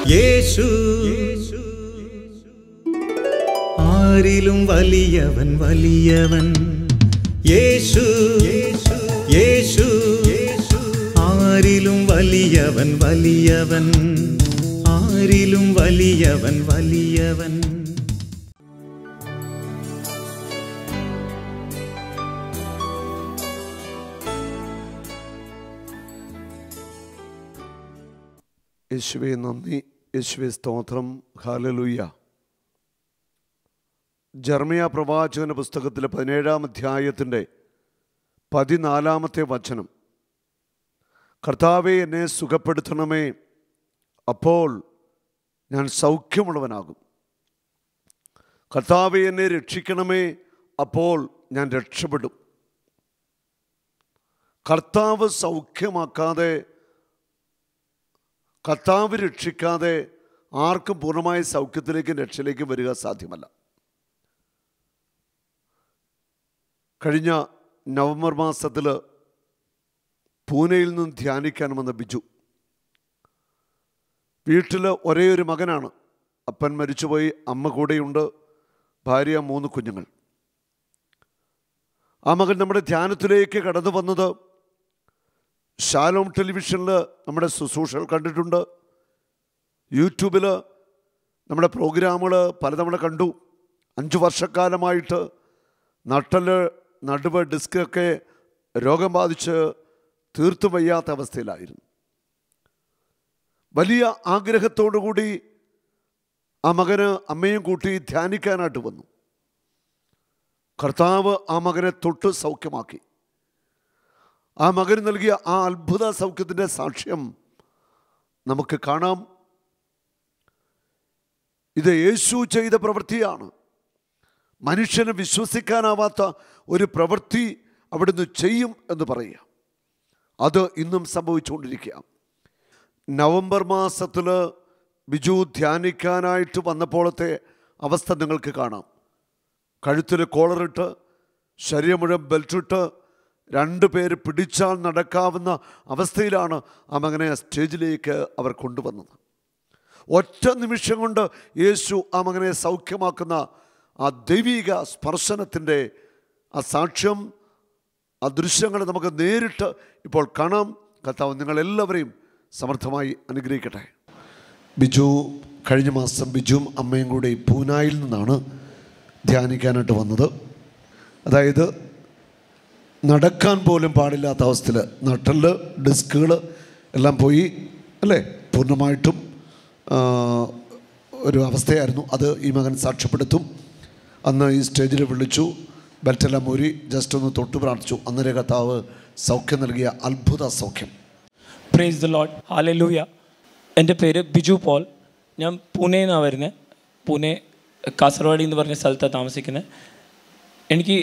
യേശു ആരിലും വലിയവൻ വലിയവൻ യേശു യേശു ആരിലും വലിയവൻ വലിയവൻ ആരിലും വലിയവൻ വലിയവൻ യേശുവെ നന്ദി യേശുവെ സ്തോത്രം ഹാലലൂയ ജർമിയ പ്രവാചകന്റെ പുസ്തകത്തിലെ പതിനേഴാം അധ്യായത്തിൻ്റെ പതിനാലാമത്തെ വചനം കർത്താവെ എന്നെ സുഖപ്പെടുത്തണമേ അപ്പോൾ ഞാൻ സൗഖ്യമുള്ളവനാകും കർത്താവെ എന്നെ രക്ഷിക്കണമേ അപ്പോൾ ഞാൻ രക്ഷപ്പെടും കർത്താവ് സൗഖ്യമാക്കാതെ കർത്താവ് രക്ഷിക്കാതെ ആർക്കും പൂർണ്ണമായ സൗഖ്യത്തിലേക്കും രക്ഷയിലേക്കും വരിക സാധ്യമല്ല കഴിഞ്ഞ നവംബർ മാസത്തിൽ പൂനെയിൽ നിന്ന് ധ്യാനിക്കാൻ വന്ന ബിജു വീട്ടിൽ ഒരേ ഒരു മകനാണ് അപ്പൻ മരിച്ചുപോയി അമ്മ കൂടെയുണ്ട് ഭാര്യ മൂന്ന് കുഞ്ഞുങ്ങൾ ആ മകൻ നമ്മുടെ ധ്യാനത്തിലേക്ക് കടന്നു വന്നത് ഷാലോം ടെലിവിഷനിൽ നമ്മുടെ ശുശ്രൂഷകൾ കണ്ടിട്ടുണ്ട് യൂട്യൂബിൽ നമ്മുടെ പ്രോഗ്രാമുകൾ പലതവണ കണ്ടു അഞ്ച് വർഷക്കാലമായിട്ട് നട്ടല് നടുവ് ഡിസ്കൊക്കെ രോഗം ബാധിച്ച് തീർത്തും വയ്യാത്ത അവസ്ഥയിലായിരുന്നു വലിയ ആഗ്രഹത്തോടു കൂടി ആ മകന് അമ്മയും കൂട്ടി ധ്യാനിക്കാനായിട്ട് വന്നു കർത്താവ് ആ മകനെ തൊട്ട് സൗഖ്യമാക്കി ആ മകന് നൽകിയ ആ അത്ഭുത സൗഖ്യത്തിൻ്റെ സാക്ഷ്യം നമുക്ക് കാണാം ഇത് യേശു ചെയ്ത പ്രവൃത്തിയാണ് മനുഷ്യന് വിശ്വസിക്കാനാവാത്ത ഒരു പ്രവൃത്തി അവിടുന്ന് ചെയ്യും എന്ന് പറയുക അത് ഇന്നും സംഭവിച്ചുകൊണ്ടിരിക്കുക നവംബർ മാസത്തിൽ ബിജു ധ്യാനിക്കാനായിട്ട് വന്നപ്പോഴത്തെ അവസ്ഥ നിങ്ങൾക്ക് കാണാം കഴുത്തിൽ കോളറിട്ട് ശരീരം മുഴുവൻ ബെൽറ്റിട്ട് രണ്ട് പേര് പിടിച്ചാൽ നടക്കാവുന്ന അവസ്ഥയിലാണ് ആ മകനെ സ്റ്റേജിലേക്ക് അവർ കൊണ്ടുവന്നത് ഒറ്റ നിമിഷം കൊണ്ട് യേശു ആ മകനെ സൗഖ്യമാക്കുന്ന ആ ദൈവിക സ്പർശനത്തിൻ്റെ ആ സാക്ഷ്യം ആ ദൃശ്യങ്ങൾ നമുക്ക് നേരിട്ട് ഇപ്പോൾ കാണാം കർത്താവ് നിങ്ങളെല്ലാവരെയും സമർത്ഥമായി അനുഗ്രഹിക്കട്ടെ ബിജു കഴിഞ്ഞ മാസം ബിജുവും അമ്മയും കൂടി പൂനായിൽ നിന്നാണ് ധ്യാനിക്കാനായിട്ട് വന്നത് അതായത് നടക്കാൻ പോലും പാടില്ലാത്ത അവസ്ഥയിൽ നട്ടല് ഡിസ്കുകൾ എല്ലാം പോയി അല്ലേ പൂർണ്ണമായിട്ടും ആ, ഒരു അവസ്ഥയായിരുന്നു അത് ഈ മകൻ സാക്ഷ്യപ്പെടുത്തും അന്ന് ഈ സ്റ്റേജിൽ വിളിച്ചു ബെൽറ്റെല്ലാം മൂരി ജസ്റ്റ് ഒന്ന് തൊട്ട് പ്രാർത്ഥിച്ചു അന്നേരം കർത്താവ് സൗഖ്യം നൽകിയ അത്ഭുത സൗഖ്യം പ്രേസ് ദ ലോഡ് ഹാലലൂയ എൻ്റെ പേര് ബിജു പോൾ ഞാൻ പൂനെയിൽ നിന്നാണ് വരുന്നത് പൂനെ കാസർഗോഡ് എന്ന് പറഞ്ഞ സ്ഥലത്താണ് താമസിക്കുന്നത് എനിക്ക്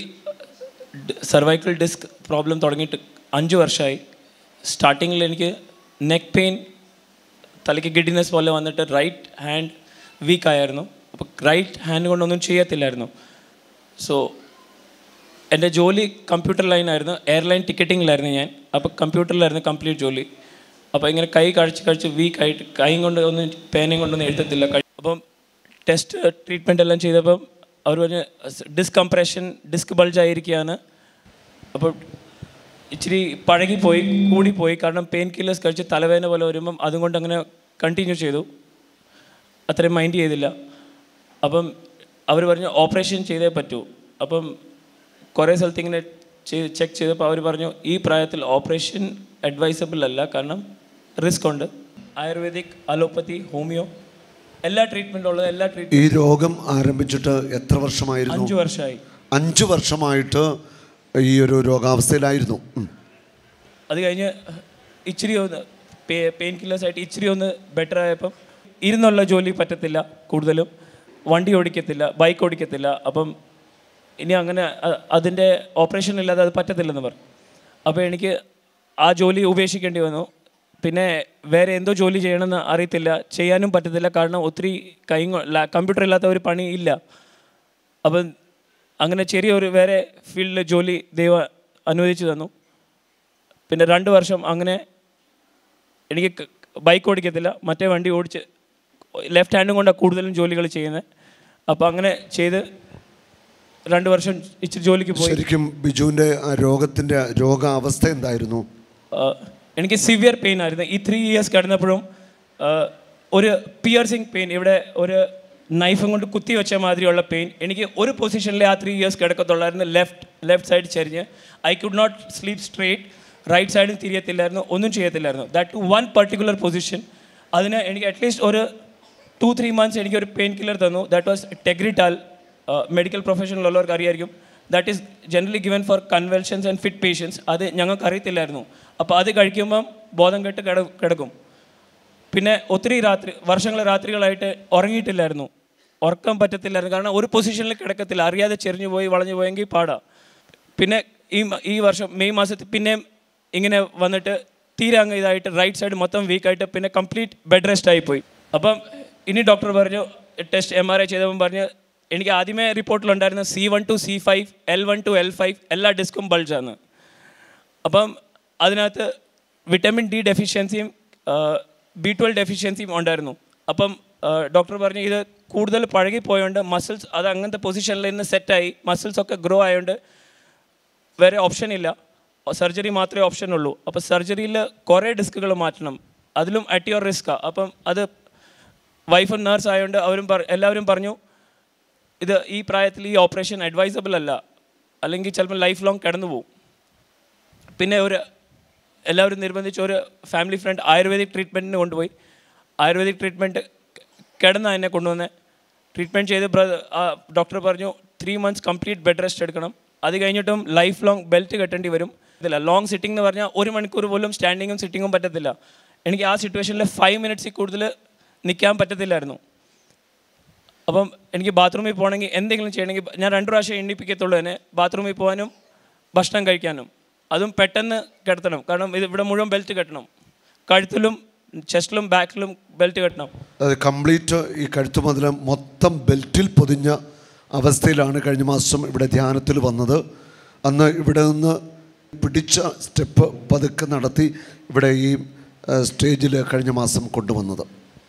സർവൈക്കൽ ഡിസ്ക് പ്രോബ്ലം തുടങ്ങിയിട്ട് അഞ്ച് വർഷമായി സ്റ്റാർട്ടിങ്ങിൽ എനിക്ക് നെക്ക് പെയിൻ തലയ്ക്ക് ഗിഡിനെസ് പോലെ വന്നിട്ട് റൈറ്റ് ഹാൻഡ് വീക്ക് ആയിരുന്നു അപ്പോൾ റൈറ്റ് ഹാൻഡ് കൊണ്ടൊന്നും ചെയ്യത്തില്ലായിരുന്നു സോ എൻ്റെ ജോലി കമ്പ്യൂട്ടർ ലൈനായിരുന്നു എയർലൈൻ ടിക്കറ്റിങ്ങിലായിരുന്നു ഞാൻ അപ്പോൾ കമ്പ്യൂട്ടറിലായിരുന്നു കംപ്ലീറ്റ് ജോലി അപ്പോൾ ഇങ്ങനെ കൈ കഴിച്ച് കഴിച്ച് വീക്ക് ആയിട്ട് കൈ കൊണ്ട് ഒന്നും പേനയും കൊണ്ടൊന്നും എഴുതത്തില്ല കഴി- അപ്പം ടെസ്റ്റ് ട്രീറ്റ്മെൻ്റ് എല്ലാം ചെയ്തപ്പം അവർ പറഞ്ഞ് ഡിസ്ക് കംപ്രഷൻ ഡിസ്ക് ബൾജ് ആയിരിക്കുകയാണ് അപ്പോൾ ഇച്ചിരി പഴകിപ്പോയി കൂടിപ്പോയി കാരണം പെയിൻ കില്ലേഴ്സ് കഴിച്ച് തലവേദന പോലെ വരുമ്പം അതുകൊണ്ട് അങ്ങനെ കണ്ടിന്യൂ ചെയ്തു അത്രയും മൈൻഡ് ചെയ്തില്ല അപ്പം അവർ പറഞ്ഞു ഓപ്പറേഷൻ ചെയ്തേ പറ്റൂ അപ്പം കുറേ സ്ഥലത്ത് ഇങ്ങനെ ചെയ്ത് ചെക്ക് ചെയ്തപ്പോൾ അവർ പറഞ്ഞു ഈ പ്രായത്തിൽ ഓപ്പറേഷൻ അഡ്വൈസബിൾ അല്ല കാരണം റിസ്ക് ഉണ്ട് ആയുർവേദിക് അലോപ്പതി ഹോമിയോ എല്ലാ ട്രീറ്റ്മെൻറ്റും ഉള്ളത് എല്ലാ ഈ ട്രീറ്റ്മെൻറ്റ് രോഗം ആരംഭിച്ചിട്ട് എത്ര വർഷമായിരുന്നു അഞ്ച് വർഷമായി അഞ്ച് വർഷമായിട്ട് ഈ ഒരു രോഗാവസ്ഥയിലായിരുന്നു ഉം. അത് കഴിഞ്ഞ് ഇച്ചിരി ഒന്ന് പെയിൻ കില്ലേഴ്സ് ആയിട്ട് ഇച്ചിരി ഒന്ന് ബെറ്റർ ആയപ്പം ഇരുന്നുള്ള ജോലി പറ്റത്തില്ല കൂടുതലും വണ്ടി ഓടിക്കത്തില്ല ബൈക്ക് ഓടിക്കത്തില്ല അപ്പം ഇനി അങ്ങനെ അ- അതിൻ്റെ ഓപ്പറേഷൻ ഇല്ലാതെ അത് പറ്റത്തില്ലെന്ന് പറഞ്ഞു അപ്പോൾ എനിക്ക് ആ ജോലി ഉപേക്ഷിക്കേണ്ടി വന്നു പിന്നെ വേറെ എന്തോ ജോലി ചെയ്യണമെന്ന് അറിയത്തില്ല ചെയ്യാനും പറ്റത്തില്ല കാരണം ഒത്തിരി കൈ കമ്പ്യൂട്ടർ ഇല്ലാത്ത ഒരു പണി ഇല്ല അപ്പം അങ്ങനെ ചെറിയൊരു വേറെ ഫീൽഡിൽ ജോലി ദൈവം അനുവദിച്ചു തന്നു പിന്നെ രണ്ട് വർഷം അങ്ങനെ എനിക്ക് ബൈക്ക് ഓടിക്കത്തില്ല മറ്റേ വണ്ടി ഓടിച്ച് ലെഫ്റ്റ് ഹാൻഡും കൊണ്ടാണ് കൂടുതലും ജോലികൾ ചെയ്യുന്നത് അപ്പോൾ അങ്ങനെ ചെയ്ത് രണ്ട് വർഷം ഇച്ചിരി ജോലിക്ക് പോയി ശരിക്കും ബിജുവിൻ്റെ ആ രോഗത്തിൻ്റെ രോഗാവസ്ഥ എന്തായിരുന്നു ആഹ് എനിക്ക് സിവിയർ പെയിൻ ആയിരുന്നു ഈ ത്രീ ഇയേഴ്സ് കിടന്നപ്പോഴും ആഹ് ഒരു പിയർസിങ് പെയിൻ ഇവിടെ ഒരു നൈഫും കൊണ്ട് കുത്തി വെച്ച മാതിരിയുള്ള പെയിൻ എനിക്ക് ഒരു പൊസിഷനിൽ ആ ത്രീ ഇയേഴ്സ് കിടക്കത്തുള്ളായിരുന്നു ലെഫ്റ്റ് ലെഫ്റ്റ് സൈഡ് ചെരിഞ്ഞ് I could not sleep straight right സൈഡും തിരിയത്തില്ലായിരുന്നു ഒന്നും ചെയ്യത്തില്ലായിരുന്നു that to one particular position അതിന് എനിക്ക് അറ്റ്ലീസ്റ്റ് ഒരു ടു ത്രീ മന്ത്സ് എനിക്ക് ഒരു പെയിൻ കില്ലർ തന്നു ദാറ്റ് വാസ് ടെഗ്രിറ്റാൽ മെഡിക്കൽ പ്രൊഫഷനിലുള്ളവർക്ക് അറിയായിരിക്കും that is generally given for convulsions and fit patients അത് ഞങ്ങൾക്ക് അറിയത്തില്ലായിരുന്നു അപ്പോൾ അത് കഴിക്കുമ്പം ബോധം കെട്ട് കിട കിടക്കും പിന്നെ ഒത്തിരി രാത്രി വർഷങ്ങൾ രാത്രികളായിട്ട് ഉറങ്ങിയിട്ടില്ലായിരുന്നു ഉറക്കം പറ്റത്തില്ലായിരുന്നു കാരണം ഒരു പൊസിഷനിൽ കിടക്കത്തില്ല അറിയാതെ ചെരിഞ്ഞു പോയി വളഞ്ഞു പോയെങ്കിൽ പാടാ പിന്നെ ഈ മ- ഈ വർഷം മെയ് മാസത്തിൽ പിന്നെയും ഇങ്ങനെ വന്നിട്ട് തീരെ അങ്ങ് ഇതായിട്ട് റൈറ്റ് സൈഡ് മൊത്തം വീക്കായിട്ട് പിന്നെ കംപ്ലീറ്റ് ബെഡ് റെസ്റ്റ് ആയിപ്പോയി അപ്പം ഇനി ഡോക്ടർ പറഞ്ഞു ടെസ്റ്റ് എം ആർ ഐ ചെയ്തപ്പോൾ പറഞ്ഞ് എനിക്ക് ആദ്യമേ റിപ്പോർട്ടിലുണ്ടായിരുന്ന C one two C five L one two L five എല്ലാ ഡിസ്കും ബൾജാണ് അപ്പം അതിനകത്ത് വിറ്റമിൻ ഡി ഡെഫിഷ്യൻസിയും ബി ട്വൽവ് ഡെഫിഷ്യൻസിയും ഉണ്ടായിരുന്നു അപ്പം ഡോക്ടർ പറഞ്ഞു ഇത് കൂടുതൽ പഴകിപ്പോയോണ്ട് മസിൽസ് അത് അങ്ങനത്തെ പൊസിഷനിൽ നിന്ന് സെറ്റായി മസിൽസ് ഒക്കെ ഗ്രോ ആയതുകൊണ്ട് വേറെ ഓപ്ഷൻ ഇല്ല സർജറി മാത്രമേ ഓപ്ഷൻ ഉള്ളൂ അപ്പോൾ സർജറിയിൽ കുറേ ഡിസ്കുകൾ മാറ്റണം അതിലും അറ്റ് യുവർ റിസ്ക്കാണ് അപ്പം അത് വൈഫും നേഴ്സ് ആയതുകൊണ്ട് അവരും പറ എല്ലാവരും പറഞ്ഞു ഇത് ഈ പ്രായത്തിൽ ഈ ഓപ്പറേഷൻ അഡ്വൈസബിൾ അല്ല അല്ലെങ്കിൽ ചിലപ്പോൾ ലൈഫ് ലോങ് കിടന്നു പോകും പിന്നെ ഒരു എല്ലാവരും നിർബന്ധിച്ച് ഒരു ഫാമിലി ഫ്രണ്ട് ആയുർവേദിക് ട്രീറ്റ്മെൻറ്റിന് കൊണ്ടുപോയി ആയുർവേദിക് ട്രീറ്റ്മെൻറ്റ് കിടന്ന എന്നെ കൊണ്ടുവന്ന് ട്രീറ്റ്മെൻറ്റ് ചെയ്ത് ബ്രദർ ഡോക്ടർ പറഞ്ഞു three months complete bed rest എടുക്കണം അത് കഴിഞ്ഞിട്ടും ലൈഫ് ലോങ് ബെൽറ്റ് കെട്ടേണ്ടി വരും ഇതില്ല ലോങ് സിറ്റിംഗ് എന്ന് പറഞ്ഞാൽ ഒരു മണിക്കൂർ പോലും സ്റ്റാൻഡിങ്ങും സിറ്റിങ്ങും പറ്റത്തില്ല എനിക്ക് ആ സിറ്റുവേഷനിൽ ഫൈവ് മിനിറ്റ്സിൽ കൂടുതൽ നിൽക്കാൻ പറ്റത്തില്ലായിരുന്നു അപ്പം എനിക്ക് ബാത്റൂമിൽ പോകണമെങ്കിൽ എന്തെങ്കിലും ചെയ്യണമെങ്കിൽ ഞാൻ രണ്ട് പ്രാവശ്യം എണ്ണിപ്പിക്കത്തുള്ളൂ തന്നെ ബാത്റൂമിൽ പോകാനും ഭക്ഷണം കഴിക്കാനും അതും പെട്ടെന്ന് കിടത്തണം കാരണം ഇത് ഇവിടെ മുഴുവൻ ബെൽറ്റ് കെട്ടണം കഴുത്തിലും ചെസ്റ്റിലും ബാക്കിലും ബെൽറ്റ് കെട്ടണം അത് കംപ്ലീറ്റ് ഈ കഴുത്തുമതിലം മൊത്തം ബെൽറ്റിൽ പൊതിഞ്ഞ അവസ്ഥയിലാണ് കഴിഞ്ഞ മാസം ഇവിടെ ധ്യാനത്തിൽ വന്നത് അന്ന് ഇവിടെ നിന്ന് പിടിച്ച സ്റ്റെപ്പ് പതുക്കെ നടത്തി ഇവിടെ ഈ സ്റ്റേജിൽ കഴിഞ്ഞ മാസം കൊണ്ടുവന്നത്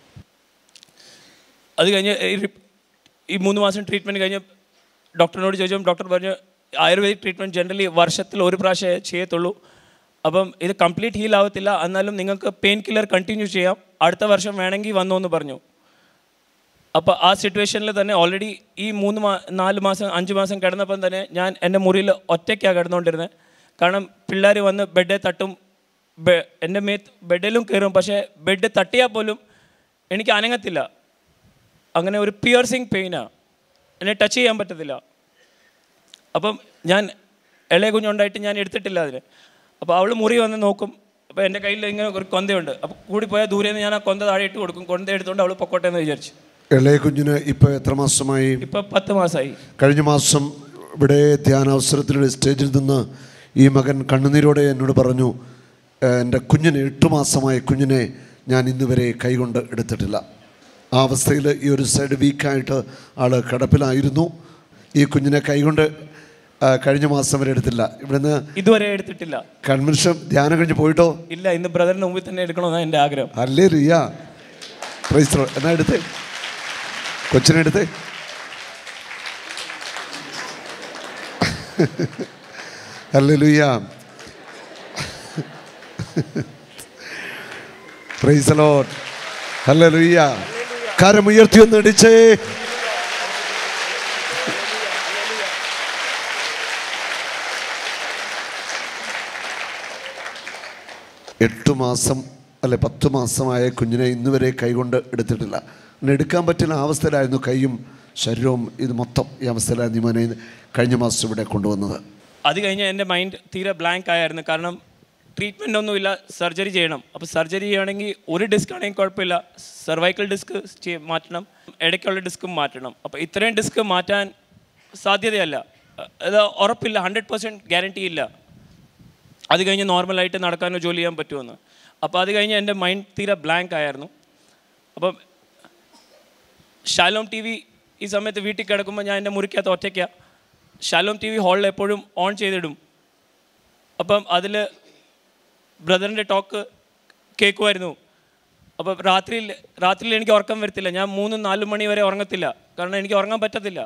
അത് കഴിഞ്ഞ് ഈ റി- ഈ മൂന്ന് മാസം ട്രീറ്റ്മെൻറ്റ് കഴിഞ്ഞ് ഡോക്ടറിനോട് ചോദിച്ചപ്പോൾ ഡോക്ടർ പറഞ്ഞു ആയുർവേദിക് ട്രീറ്റ്മെൻറ്റ് ജനറലി വർഷത്തിൽ ഒരു പ്രാവശ്യമേ ചെയ്യത്തുള്ളൂ അപ്പം ഇത് കംപ്ലീറ്റ് ഹീൽ ആവത്തില്ല എന്നാലും നിങ്ങൾക്ക് പെയിൻ കില്ലർ കണ്ടിന്യൂ ചെയ്യാം അടുത്ത വർഷം വേണമെങ്കിൽ വന്നു എന്ന് പറഞ്ഞു അപ്പോൾ ആ സിറ്റുവേഷനിൽ തന്നെ ഓൾറെഡി ഈ മൂന്ന് മാ നാല് മാസം അഞ്ച് മാസം കിടന്നപ്പം തന്നെ ഞാൻ എൻ്റെ മുറിയിൽ ഒറ്റയ്ക്കാണ് കിടന്നുകൊണ്ടിരുന്നത് കാരണം പിള്ളേർ വന്ന് ബെഡേ തട്ടും ബെ എൻ്റെ മേത്ത് ബെഡിലും കയറും പക്ഷേ ബെഡ് തട്ടിയാൽ പോലും എനിക്ക് അനങ്ങത്തില്ല അങ്ങനെ ഒരു പിയർസിങ് പെയിനാണ് എന്നെ ടച്ച് ചെയ്യാൻ പറ്റത്തില്ല അപ്പം ഞാൻ ഇളയ കുഞ്ഞുണ്ടായിട്ട് ഞാൻ എടുത്തിട്ടില്ല അതിന് അപ്പോൾ അവൾ മുറി വന്ന് നോക്കും അപ്പോൾ എൻ്റെ കയ്യിൽ ഇങ്ങനെ ഒരു കൊന്തയുണ്ട് അപ്പോൾ കൂടി പോയാൽ ദൂരെ നിന്ന് ഞാൻ ആ കൊന്ത താഴെ ഇട്ട് കൊടുക്കും കൊന്ത എടുത്തുകൊണ്ട് അവൾ പൊക്കോട്ടെ എന്ന് വിചാരിച്ചു ഇളയ കുഞ്ഞിന് ഇപ്പോൾ എത്ര മാസമായി ഇപ്പോൾ പത്ത് മാസമായി കഴിഞ്ഞ മാസം ഇവിടെ ധ്യാനാവസരത്തിലൂടെ സ്റ്റേജിൽ നിന്ന് ഈ മകൻ കണ്ണുനീരോടെ എന്നോട് പറഞ്ഞു "ഏഹ്, എൻ്റെ കുഞ്ഞിന് എട്ട് മാസമായ കുഞ്ഞിനെ ഞാൻ ഇന്ന് വരെ കൈകൊണ്ട് എടുത്തിട്ടില്ല ആ അവസ്ഥയിൽ ഈ ഒരു സൈഡ് വീക്കായിട്ട് ആൾ കിടപ്പിലായിരുന്നു ഈ കുഞ്ഞിനെ കൈകൊണ്ട് ആ, കഴിഞ്ഞ മാസം വരെ എടുത്തില്ല ഇവിടുന്ന് ഇതുവരെ എടുത്തിട്ടില്ല കൺവെൻഷൻ ധ്യാനം കഴിഞ്ഞ് പോയിട്ടോ ഇല്ല ഇന്ന് ബ്രദറിന് മുമ്പിൽ തന്നെ എടുക്കണമെന്നാണ് എൻ്റെ ആഗ്രഹം അല്ലേ റിയ പ്രൈസ് ലോർഡ്. എന്നാ എടുത്തേ കൊച്ചിനെ എടുത്തേ അല്ലേ ലുയ്യ പ്രൈസ് ലോട്ട് അല്ലേ ലുയ്യ കരമുയർത്തി ഒന്ന് ഇടിച്ചേ എട്ട് മാസം അല്ലെ പത്ത് മാസമായ കുഞ്ഞിനെ ഇന്ന് വരെ കൈകൊണ്ട് എടുത്തിട്ടില്ല അങ്ങനെ എടുക്കാൻ പറ്റുന്ന അവസ്ഥയിലായിരുന്നു കൈയും ശരീരവും ഇത് മൊത്തം ഈ അവസ്ഥയിലായിരുന്നു ഈ മോനെ കഴിഞ്ഞ മാസം ഇവിടെ കൊണ്ടുവന്നത് അത് കഴിഞ്ഞ് എൻ്റെ മൈൻഡ് തീരെ ബ്ലാങ്ക് ആയിരുന്നു കാരണം ട്രീറ്റ്മെൻ്റ് ഒന്നുമില്ല സർജറി ചെയ്യണം അപ്പോൾ സർജറി ചെയ്യണമെങ്കിൽ ഒരു ഡിസ്ക് ആണെങ്കിൽ കുഴപ്പമില്ല സർവൈക്കൽ ഡിസ്ക് മാറ്റണം ഇടയ്ക്കുള്ള ഡിസ്കും മാറ്റണം അപ്പോൾ ഇത്രയും ഡിസ്ക് മാറ്റാൻ സാധ്യതയല്ല അത് ഉറപ്പില്ല ഹൺഡ്രഡ് പെർസെൻറ്റ് ഗ്യാരണ്ടി ഇല്ല അത് കഴിഞ്ഞ് നോർമലായിട്ട് നടക്കാനോ ജോലി ചെയ്യാൻ പറ്റുമെന്ന് അപ്പോൾ അത് കഴിഞ്ഞ് എൻ്റെ മൈൻഡ് തീരെ ബ്ലാങ്ക് ആയിരുന്നു അപ്പം ഷാലോം ടി വി ഈ സമയത്ത് വീട്ടിൽ കിടക്കുമ്പോൾ ഞാൻ എൻ്റെ മുറിക്കകത്ത് ഒറ്റയ്ക്കാണ് ഷാലോം ടി വി ഹാളിൽ എപ്പോഴും ഓൺ ചെയ്തിടും അപ്പം അതിൽ ബ്രദറിൻ്റെ ടോക്ക് കേൾക്കുമായിരുന്നു അപ്പോൾ രാത്രിയിൽ രാത്രിയിൽ എനിക്ക് ഉറക്കം വരത്തില്ല ഞാൻ മൂന്നും നാലും മണി വരെ ഉറങ്ങത്തില്ല കാരണം എനിക്ക് ഉറങ്ങാൻ പറ്റത്തില്ല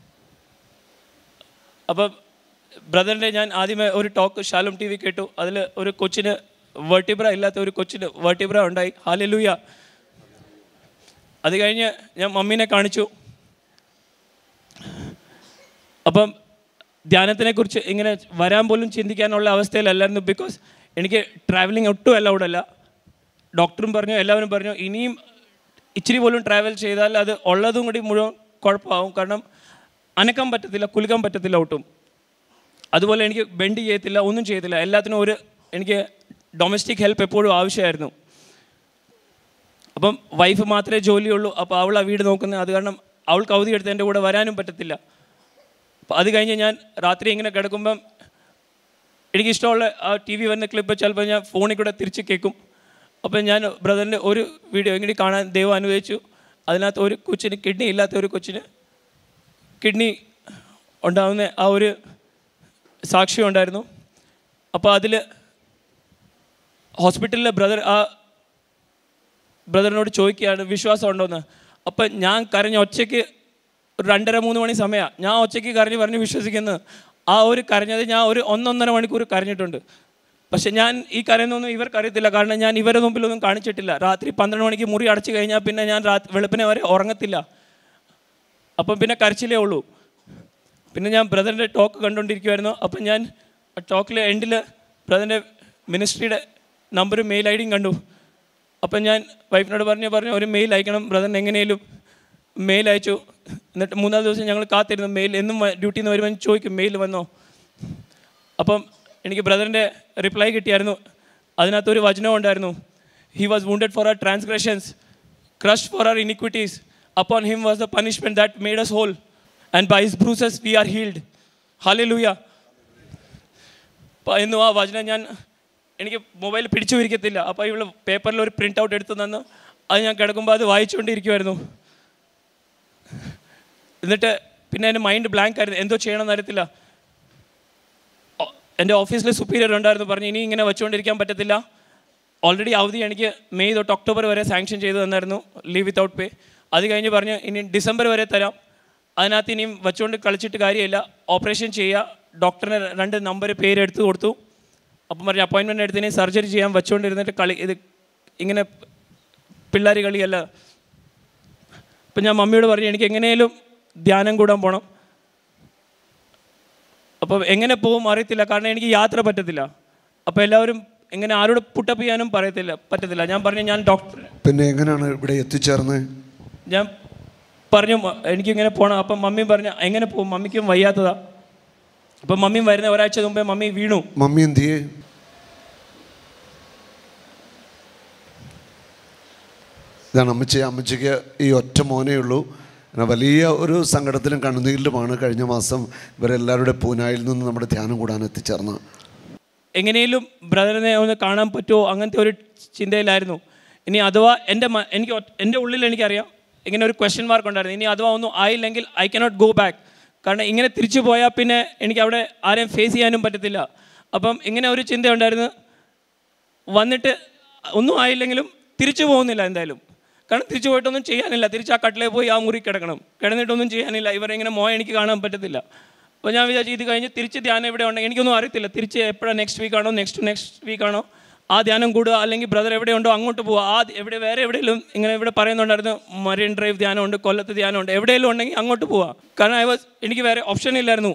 അപ്പം ബ്രദറിൻ്റെ ഞാൻ ആദ്യമേ ഒരു ടോക്ക് ശാലും ടി വി കേട്ടു അതിൽ ഒരു കൊച്ചിന് വെർട്ടിബ്ര ഇല്ലാത്ത ഒരു കൊച്ചിന് വെർട്ടിബ്ര ഉണ്ടായി ഹാലലൂയ അത് കഴിഞ്ഞ് ഞാൻ മമ്മീനെ കാണിച്ചു അപ്പം ധ്യാനത്തിനെ കുറിച്ച് ഇങ്ങനെ വരാൻ പോലും ചിന്തിക്കാനുള്ള അവസ്ഥയിലല്ലായിരുന്നു ബിക്കോസ് എനിക്ക് ട്രാവലിംഗ് ഒട്ടും അലൗഡ് അല്ല ഡോക്ടറും പറഞ്ഞു എല്ലാവരും പറഞ്ഞു ഇനിയും ഇച്ചിരി പോലും ട്രാവൽ ചെയ്താൽ അത് ഉള്ളതും കൂടി മുഴുവൻ കുഴപ്പമാവും കാരണം അനക്കാൻ പറ്റത്തില്ല കുലുക്കാൻ പറ്റത്തില്ല ഒട്ടും അതുപോലെ എനിക്ക് ബെൻഡ് ചെയ്യത്തില്ല ഒന്നും ചെയ്യത്തില്ല എല്ലാത്തിനും ഒരു എനിക്ക് ഡൊമസ്റ്റിക് ഹെൽപ്പ് എപ്പോഴും ആവശ്യമായിരുന്നു അപ്പം വൈഫ് മാത്രമേ ജോലിയുള്ളൂ അപ്പോൾ അവൾ ആ വീട് നോക്കുന്നത് അത് കാരണം അവൾക്ക് അവധി എടുത്ത് എൻ്റെ കൂടെ വരാനും പറ്റത്തില്ല അപ്പോൾ അത് കഴിഞ്ഞ് ഞാൻ രാത്രി ഇങ്ങനെ കിടക്കുമ്പം എനിക്കിഷ്ടമുള്ള ആ ടി വി വരുന്ന ക്ലിപ്പ് ചിലപ്പോൾ ഞാൻ ഫോണിൽ കൂടെ തിരിച്ച് കേൾക്കും അപ്പം ഞാൻ ബ്രദറിൻ്റെ ഒരു വീഡിയോ എങ്ങനെ കാണാൻ ദൈവം അനുവദിച്ചു അതിനകത്ത് ഒരു കൊച്ചിന് കിഡ്നി ഇല്ലാത്ത ഒരു കൊച്ചിന് കിഡ്നി ഉണ്ടാകുന്ന ആ ഒരു സാക്ഷ്യം ഉണ്ടായിരുന്നു അപ്പോൾ അതിൽ ഹോസ്പിറ്റലിലെ ബ്രദർ ആ ബ്രദറിനോട് ചോദിക്കുകയാണ് വിശ്വാസം ഉണ്ടോയെന്ന് അപ്പം ഞാൻ കരഞ്ഞ ഒച്ചയ്ക്ക് ഒരു രണ്ടര മൂന്ന് മണി സമയമാണ് ഞാൻ ഒച്ചയ്ക്ക് കരഞ്ഞ് പറഞ്ഞ് വിശ്വസിക്കുന്നത് ആ ഒരു കരഞ്ഞത് ഞാൻ ഒരു ഒന്നൊന്നര മണിക്കൂർ കരഞ്ഞിട്ടുണ്ട് പക്ഷെ ഞാൻ ഈ കരയുന്നൊന്നും ഇവർക്ക് അറിയത്തില്ല കാരണം ഞാൻ ഇവരുടെ മുമ്പിലൊന്നും കാണിച്ചിട്ടില്ല രാത്രി പന്ത്രണ്ട് മണിക്ക് മുറി അടച്ചു കഴിഞ്ഞാൽ പിന്നെ ഞാൻ രാത്രി വെളുപ്പിനെ വരെ ഉറങ്ങത്തില്ല അപ്പം പിന്നെ കരച്ചിലേ ഉള്ളൂ പിന്നെ ഞാൻ ബ്രദറിൻ്റെ ടോക്ക് കണ്ടുകൊണ്ടിരിക്കുമായിരുന്നു അപ്പം ഞാൻ ടോക്കിലെ എൻഡിൽ ബ്രദറിൻ്റെ മിനിസ്ട്രിയുടെ നമ്പറും മെയിൽ ഐ ഡിയും കണ്ടു അപ്പം ഞാൻ വൈഫിനോട് പറഞ്ഞു പറഞ്ഞു ഒരു മെയിൽ അയക്കണം ബ്രദറിന് എങ്ങനെയും മെയിൽ അയച്ചു എന്നിട്ട് മൂന്നാല് ദിവസം ഞങ്ങൾ കാത്തിരുന്നു മെയിൽ എന്നും ഡ്യൂട്ടിയിൽ നിന്ന് വരുമ്പോൾ ചോദിക്കും മെയിൽ വന്നോ അപ്പം എനിക്ക് ബ്രദറിൻ്റെ റിപ്ലൈ കിട്ടിയായിരുന്നു അതിനകത്ത് ഒരു വചനം ഉണ്ടായിരുന്നു he was wounded for our transgressions crushed for our iniquities upon him was the punishment that made us whole and by his bruises we are healed hallelujah അപ്പോൾ എന്നും ആ വചനം ഞാൻ എനിക്ക് മൊബൈൽ പിടിച്ചു വിരിക്കത്തില്ല അപ്പോൾ ഇവള് പേപ്പറിൽ ഒരു പ്രിൻ്റ് ഔട്ട് എടുത്തു തന്നു അത് ഞാൻ കിടക്കുമ്പോൾ അത് വായിച്ചുകൊണ്ടിരിക്കുമായിരുന്നു എന്നിട്ട് പിന്നെ എൻ്റെ മൈൻഡ് ബ്ലാങ്ക് ആയിരുന്നു എന്തോ ചെയ്യണമെന്ന് അറിയത്തില്ല ഒ- എൻ്റെ ഓഫീസിൽ സുപ്പീരിയർ ഉണ്ടായിരുന്നു പറഞ്ഞു ഇനി ഇങ്ങനെ വെച്ചുകൊണ്ടിരിക്കാൻ പറ്റത്തില്ല ഓൾറെഡി അവധി എനിക്ക് മെയ് തൊട്ട് ഒക്ടോബർ വരെ സാങ്ഷൻ ചെയ്തു തന്നായിരുന്നു ലീവ് വിത്തൗട്ട് പേ അത് കഴിഞ്ഞ് പറഞ്ഞ് ഇനി ഡിസംബർ വരെ തരാം അതിനകത്ത് ഇനിയും വെച്ചുകൊണ്ട് കളിച്ചിട്ട് കാര്യമില്ല ഓപ്പറേഷൻ ചെയ്യുക ഡോക്ടറിന് രണ്ട് നമ്പർ പേര് എടുത്ത് കൊടുത്തു അപ്പം പറഞ്ഞ അപ്പോയിൻമെൻറ്റ് എടുത്ത് ഇനി സർജറി ചെയ്യാൻ വെച്ചുകൊണ്ടിരുന്നിട്ട് കളി ഇത് ഇങ്ങനെ പിള്ളേർ കളിയല്ല അപ്പം ഞാൻ മമ്മിയോട് പറഞ്ഞു എനിക്ക് എങ്ങനെയും ധ്യാനം കൂടാൻ പോകണം അപ്പോൾ എങ്ങനെ പോകും അറിയത്തില്ല കാരണം എനിക്ക് യാത്ര പറ്റത്തില്ല അപ്പോൾ എല്ലാവരും എങ്ങനെ ആരോട് പുട്ടപ്പ് ചെയ്യാനും പറയത്തില്ല പറ്റത്തില്ല ഞാൻ പറഞ്ഞു ഞാൻ ഡോക്ടർ പിന്നെ എങ്ങനെയാണ് ഇവിടെ എത്തിച്ചേർന്നത് ഞാൻ പറഞ്ഞു "മ- എനിക്കിങ്ങനെ പോകണം അപ്പം മമ്മി പറഞ്ഞു എങ്ങനെ പോകും മമ്മിക്കും വയ്യാത്തതാ അപ്പം മമ്മി വരുന്ന ഒരാഴ്ച മുമ്പേ മമ്മി വീണു മമ്മി എന്തിയേ ഇതാണ് അമ്മച്ചി അമ്മച്ചിക്ക് ഈ ഒറ്റ മോനേ ഉള്ളൂ അങ്ങനെ വലിയ ഒരു സങ്കടത്തിലും കണ്ണുനീരിലുമാണ് കഴിഞ്ഞ മാസം ഇവരെല്ലാവരുടെ പൂനായിൽ നിന്ന് നമ്മുടെ ധ്യാനം കൂടാൻ എത്തിച്ചേർന്നത് എങ്ങനെയും ബ്രദറിനെ ഒന്ന് കാണാൻ പറ്റുമോ അങ്ങനത്തെ ഒരു ചിന്തയിലായിരുന്നു ഇനി അഥവാ എൻ്റെ മ- എനിക്ക് ഒറ്റ- എൻ്റെ ഉള്ളിൽ എനിക്കറിയാം ഇങ്ങനെ ഒരു ക്വസ്റ്റ്യൻ മാർക്ക് ഉണ്ടായിരുന്നു ഇനി അഥവാ ഒന്നും ആയില്ലെങ്കിൽ ഐ കനോട്ട് ഗോ ബാക്ക് കാരണം ഇങ്ങനെ തിരിച്ചു പോയാൽ പിന്നെ എനിക്ക് അവിടെ ആരെയും ഫേസ് ചെയ്യാനും പറ്റത്തില്ല അപ്പം ഇങ്ങനെ ഒരു ചിന്ത ഉണ്ടായിരുന്നു വന്നിട്ട് ഒന്നും ആയില്ലെങ്കിലും തിരിച്ചു പോകുന്നില്ല എന്തായാലും കാരണം തിരിച്ചു പോയിട്ടൊന്നും ചെയ്യാനില്ല തിരിച്ച് ആ കട്ടിലേ പോയി ആ മുറി കിടക്കണം കിടന്നിട്ടൊന്നും ചെയ്യാനില്ല ഇവരെ ഇങ്ങനെ മോയെ എനിക്ക് കാണാൻ പറ്റത്തില്ല അപ്പോൾ ഞാൻ വിചാരിച്ചു ഇത് കഴിഞ്ഞ് തിരിച്ച് ധ്യാനം എവിടെ ഉണ്ടെങ്കിൽ എനിക്കൊന്നും അറിയത്തില്ല തിരിച്ച് എപ്പോഴാണ് നെക്സ്റ്റ് വീക്ക് ആണോ നെക്സ്റ്റ് നെക്സ്റ്റ് വീക്ക് ആണോ ആ ധ്യാനം കൂടുക അല്ലെങ്കിൽ ബ്രദർ എവിടെയുണ്ടോ അങ്ങോട്ട് പോവുക ആ എവിടെ വേറെ എവിടെയെങ്കിലും ഇങ്ങനെ ഇവിടെ പറയുന്നുണ്ടായിരുന്നു മറീൻ ഡ്രൈവ് ധ്യാനമുണ്ട് കൊല്ലത്ത് ധ്യാനമുണ്ട് എവിടെയെങ്കിലും ഉണ്ടെങ്കിൽ അങ്ങോട്ട് പോവുക കാരണം ഐ വാസ് എനിക്ക് വേറെ ഓപ്ഷൻ ഇല്ലായിരുന്നു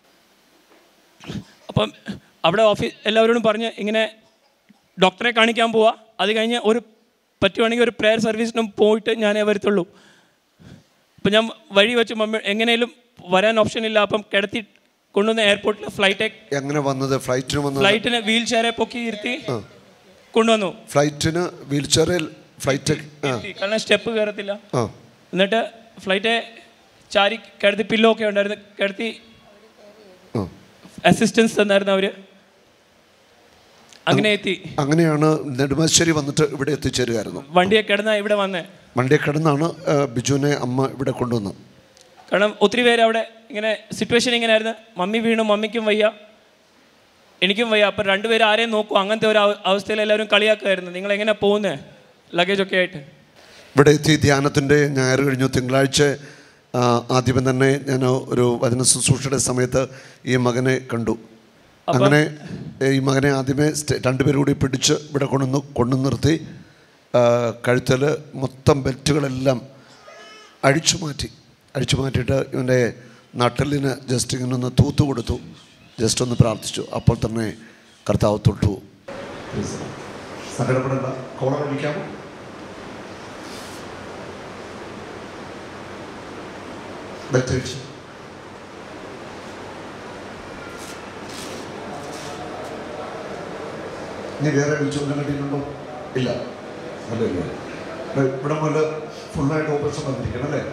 അപ്പം അവിടെ ഓഫീസ് എല്ലാവരോടും പറഞ്ഞ് ഇങ്ങനെ ഡോക്ടറെ കാണിക്കാൻ പോവാ അത് കഴിഞ്ഞ് ഒരു പറ്റുവാണെങ്കിൽ ഒരു പ്രെയർ സർവീസിനും പോയിട്ട് ഞാനേ വരത്തുള്ളൂ അപ്പം ഞാൻ വഴി വെച്ച് മമ്മി എങ്ങനെയും വരാൻ ഓപ്ഷൻ ഇല്ല അപ്പം കിടത്തി കൊണ്ടുവന്ന എയർപോർട്ടിൽ ഫ്ലൈറ്റ് എങ്ങനെ വന്നത് ഫ്ലൈറ്റിന് വന്നത് ഫ്ലൈറ്റിന് വീൽ ചെയറെ പൊക്കി ഇരുത്തി കൊണ്ടുവന്നു ഫ്ലൈറ്റിന് വീൽ ചെയറിൽ ഫ്ലൈറ്റ് ആ ഇരുത്തി. കാരണം സ്റ്റെപ്പ് കയറത്തില്ല ആ എന്നിട്ട് ഫ്ലൈറ്റ് ചാരി കിടത്തി പില്ലോ ഒക്കെ ഉണ്ടായിരുന്നു കിടത്തി ആ അസിസ്റ്റൻസ് തന്നായിരുന്നു അവർ അങ്ങനെ എത്തി അങ്ങനെയാണ് നെടുമ്പാശ്ശേരി വന്നിട്ട് ഇവിടെ എത്തിച്ചേരുമായിരുന്നു വണ്ടിയെ കിടന്ന ഇവിടെ വന്നേ വണ്ടിയെ കിടന്നാണ് ആ, ബിജുവിനെ അമ്മ ഇവിടെ കൊണ്ടുവന്നത് കാരണം ഒത്തിരി പേര് അവിടെ ഇങ്ങനെ സിറ്റുവേഷൻ ഇങ്ങനെ ആയിരുന്നു മമ്മി വീണു മമ്മിക്കും വയ്യ എനിക്കും വയ്യ അപ്പം രണ്ടുപേരും ആരെയും നോക്കും അങ്ങനത്തെ ഒരു അവ- അവസ്ഥയിൽ എല്ലാവരും കളിയാക്കുമായിരുന്നു നിങ്ങൾ എങ്ങനെ പോകുന്നത് ലഗേജൊക്കെ ആയിട്ട് ഇവിടെ എത്തി ധ്യാനത്തിൻ്റെ ഞായർ കഴിഞ്ഞു തിങ്കളാഴ്ച ആ, ആദ്യമേ തന്നെ ഞാൻ ഒരു വചന ശുശ്രൂഷയുടെ സമയത്ത് ഈ മകനെ കണ്ടു അങ്ങനെ ഏ, ഈ മകനെ ആദ്യമേ സ്റ്റേ- രണ്ടുപേരും കൂടി പിടിച്ച് ഇവിടെ കൊണ്ടുവന്ന് കൊണ്ടു നിർത്തി കഴുത്തിൽ മൊത്തം ബെൽറ്റുകളെല്ലാം അഴിച്ചു മാറ്റി അഴിച്ചു മാറ്റിയിട്ട് ഇവൻ്റെ നട്ടലിന് ജസ്റ്റ് ഇങ്ങനെ ഒന്ന് തൂത്തു കൊടുത്തു ജസ്റ്റ് ഒന്ന് പ്രാർത്ഥിച്ചു അപ്പോൾ തന്നെ കർത്താവ് തൊട്ടു സങ്കടപ്പെടേണ്ട കോളർ അടിക്കാമോ ബെൽറ്റടിച്ചു നീ വേറെ വിളിച്ചുകൊണ്ട് കണ്ടിട്ടുണ്ടോ ഇല്ല അല്ല ഇല്ല ഇവിടെ ഇവിടെ മുതൽ ഫുള്ളായിട്ട് ഓപ്പറേഷൻ വന്നിരിക്കണം അല്ലേ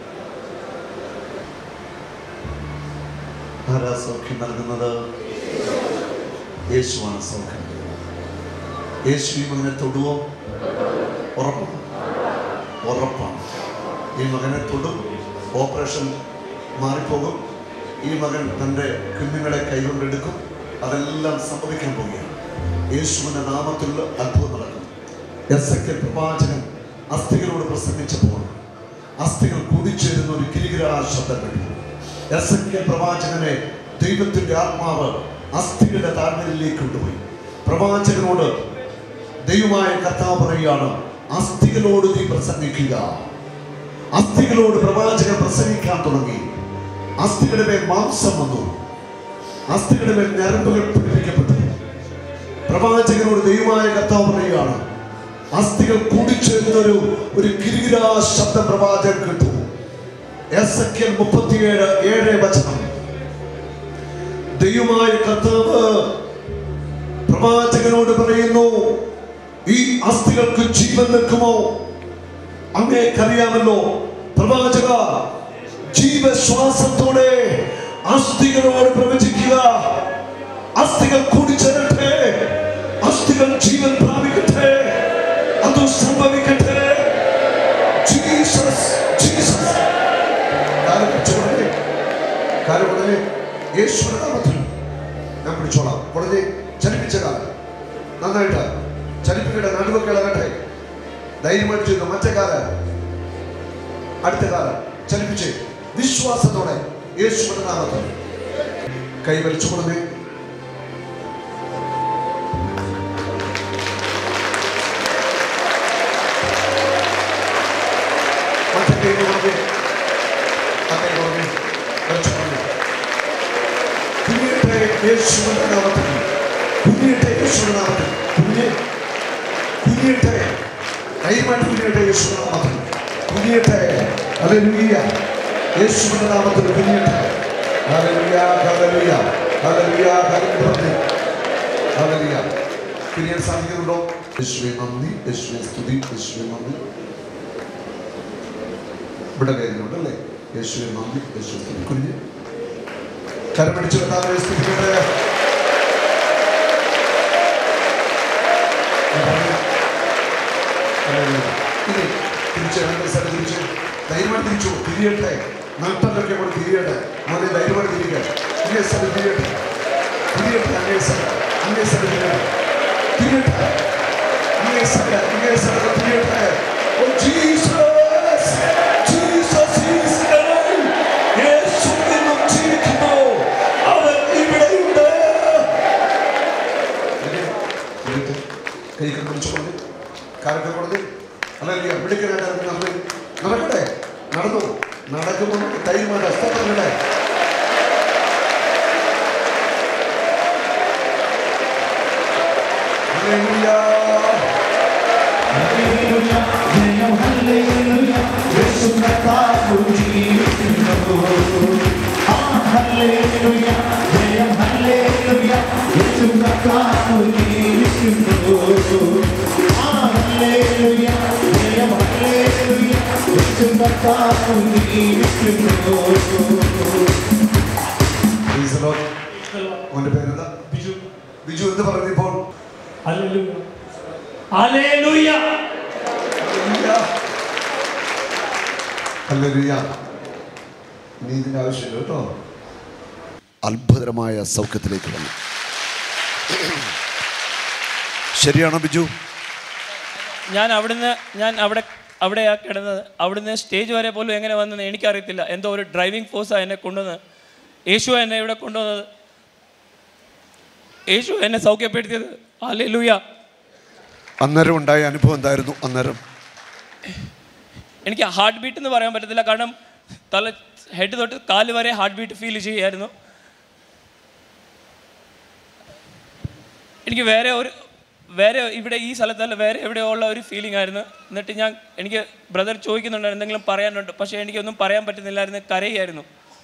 ആരാ സൗഖ്യം നൽകുന്നത് യേശുവാണ് സൗഖ്യം യേശു ഈ മകനെ തൊടുവോ ഉറപ്പാണ് ഉറപ്പാണ് ഈ മകനെ തൊടും ഓപ്പറേഷൻ മാറിപ്പോകും ഈ മകൻ തൻ്റെ കുഞ്ഞുങ്ങളെ കൈകൊണ്ടെടുക്കും അതെല്ലാം സംഭവിക്കാൻ പോവുകയാണ് യേശുവിൻ്റെ നാമത്തിൽ അത്ഭുതം നടക്കും എസ് എ കെ പ്രവാചകൻ അസ്ഥികളോട് പ്രസംഗിച്ചപ്പോൾ അസ്ഥികൾ കുതിച്ചേരുന്ന ഒരു കിരികിരാ ശബ്ദം കേട്ടു എസ് എ കെ പ്രവാചകനെ ദൈവത്തിൻ്റെ ആത്മാവ് അസ്ഥികളുടെ താഴ്വരയിലേക്ക് കൊണ്ടുപോയി പ്രവാചകനോട് ദൈവമായ കർത്താവ് പറയുകയാണ് അസ്ഥികളോട് നീ പ്രസംഗിക്കുക അസ്ഥികളോട് പ്രവാചകൻ പ്രസംഗിക്കാൻ തുടങ്ങി അസ്ഥികളുടെ മേൽ മാംസം വന്നു അസ്ഥികളുടെ മേൽ ഞരമ്പുകൾ പിടിപ്പിക്കപ്പെട്ടു പ്രവാചകനോട് ദൈവമായ കർത്താവ് പറയുകയാണ് അസ്ഥികൾ കൂടിച്ചേരുന്ന ഒരു ഒരു കിരികിരാ ശബ്ദ പ്രവാചകൻ കേട്ടു എസ് എ മുപ്പത്തിയേഴ് ഏഴ് വചനം ദൈവമായ കർത്താവ് പ്രവാചകനോട് പറയുന്നു ഈ അസ്ഥികൾക്ക് ജീവൻ നിൽക്കുമോ അങ്ങേക്കറിയാമല്ലോ പ്രവാചക ജീവശ്വാസത്തോടെ അസ്ഥികളോട് പ്രവചിക്കുക അസ്ഥികൾ കൂടിച്ചേരട്ടെ അസ്ഥികൾ ജീവൻ പ്രാപിക്കട്ടെ അത് സംഭവിക്കട്ടെ ജീസസ് ജീസസ് കാലം പിടിച്ചുകൊണ്ടേ കാലം ഉടനെ യേശുവിന്റെ നാമത്തിൽ ഞാൻ പിടിച്ചോളാം ഉടനെ ചലിപ്പിച്ച കാലം നന്നായിട്ട് ചലിപ്പിക്കട്ടെ നടുവൊക്കെ ഇളകട്ടെ ധൈര്യമായിട്ട് ചെയ്യുന്നു മറ്റേ കാലം അടുത്ത കാലം ചലിപ്പിച്ച് വിശ്വാസത്തോടെ യേശുവിന്റെ നാമത്തിൽ കൈ വലിച്ചു കൊടുങ്ങി മറ്റേ കൈ കൊടുങ്ങി ആ കൈ കൊടുങ്ങി വലിച്ചു കൊടുങ്ങി കുഞ്ഞിയുടെ യേശുവിന്റെ നാമത്തിൽ കുഞ്ഞിയുടെ യേശുവിന്റെ നാമത്തിൽ കുഞ്ഞ് കുഞ്ഞിയുടെ കൈമാറ്റി കുഞ്ഞിയുടെ യേശുവിന്റെ നാമത്തിൽ കുഞ്ഞിയുടെ ഹല്ലേലൂയ യേശുവിന്റെ നാമത്തിൽ കുഞ്ഞിയുടെ hallelujah hallelujah hallelujah hallelujah hallelujah കുഞ്ഞിയെ സാധിക്കുന്നുണ്ടോ യേശുവെ നന്ദി യേശുവെ സ്തുതി യേശുവെ നന്ദി ഇവിടെ വേദനയുണ്ട് അല്ലേ യേശുവെ നന്ദി യേശുവെ സ്തുതി കുഞ്ഞ് കരമടിച്ചു കർത്താവിനെ സ്തുതിക്കട്ടെ ഇനി തിരിച്ച് രണ്ട് സ്ഥലം തിരിച്ച് ധൈര്യമായിട്ട് തിരിച്ചു തിരിയട്ടെ നട്ടലൊക്കെ നമ്മൾ തിരിയട്ടെ മോനെ ധൈര്യമായിട്ട് തിരിക്കുക ഇങ്ങേ സ്ഥലം തിരിയട്ടെ തിരിയട്ടെ അങ്ങേ സ്ഥലം അങ്ങേ സ്ഥലം തിരിയട്ടെ തിരിയട്ടെ അങ്ങേ സ്ഥലം അങ്ങേ സ്ഥലം തിരിയട്ടെ oh Jesus Jesus is alive. യേശു ഇന്നും ജീവിക്കുന്നു അവൻ ഇവിടെയുണ്ട് കൈ പിടിച്ചു കൊണ്ട് കാലൊക്കെ കൊടുത്ത് അല്ലെങ്കിൽ വിളിക്കാനായിട്ട് നടന്ന് നടക്കട്ടെ നടന്നു നടക്കുമ്പോൾ നമുക്ക് ധൈര്യമായിട്ട് അസ്തപ്പെടട്ടെ അവന്റെ പേരെന്താ ബിജു ബിജു എന്ത് പറഞ്ഞു ഇപ്പോൾ ഹല്ലേലൂയ ഹല്ലേലൂയ ഹല്ലേലൂയ നീ ഇതിന്റെ ആവശ്യമില്ല കേട്ടോ അത്ഭുതകരമായ സൗഖ്യത്തിലേക്ക് വന്നു ശരിയാണോ ബിജു ഞാൻ അവിടുന്ന് ഞാൻ അവിടെ അവിടെയാ കിടന്നത് അവിടുന്ന് സ്റ്റേജ് വരെ പോലും എങ്ങനെ വന്നെന്ന് എനിക്കറിയത്തില്ല എന്തോ ഒരു ഡ്രൈവിംഗ് ഫോഴ്സാണ് എന്നെ കൊണ്ടുവന്നത് യേശു എന്നെ ഇവിടെ കൊണ്ടുവന്നത് യേശു എന്നെ സൗഖ്യപ്പെടുത്തിയത് അല്ലേ ലൂയ അന്നേരം ഉണ്ടായ അനുഭവം എന്തായിരുന്നു അന്നേരം എനിക്ക് ഹാർട്ട് ബീറ്റ് എന്ന് പറയാൻ പറ്റത്തില്ല കാരണം തല ഹെഡ് തൊട്ട് കാല് വരെ ഹാർട്ട് ബീറ്റ് ഫീൽ ചെയ്യായിരുന്നു എനിക്ക് വേറെ ഒരു വേറെ ഇവിടെ ഈ സ്ഥലത്തല്ല വേറെ എവിടെയോ ഉള്ള ഒരു ഫീലിംഗ് ആയിരുന്നു എന്നിട്ട് ഞാൻ എനിക്ക് ബ്രദർ ചോദിക്കുന്നുണ്ടായിരുന്നു എന്തെങ്കിലും പറയാനുണ്ട് പക്ഷേ എനിക്കൊന്നും പറയാൻ പറ്റുന്നില്ലായിരുന്നു കരയായിരുന്നു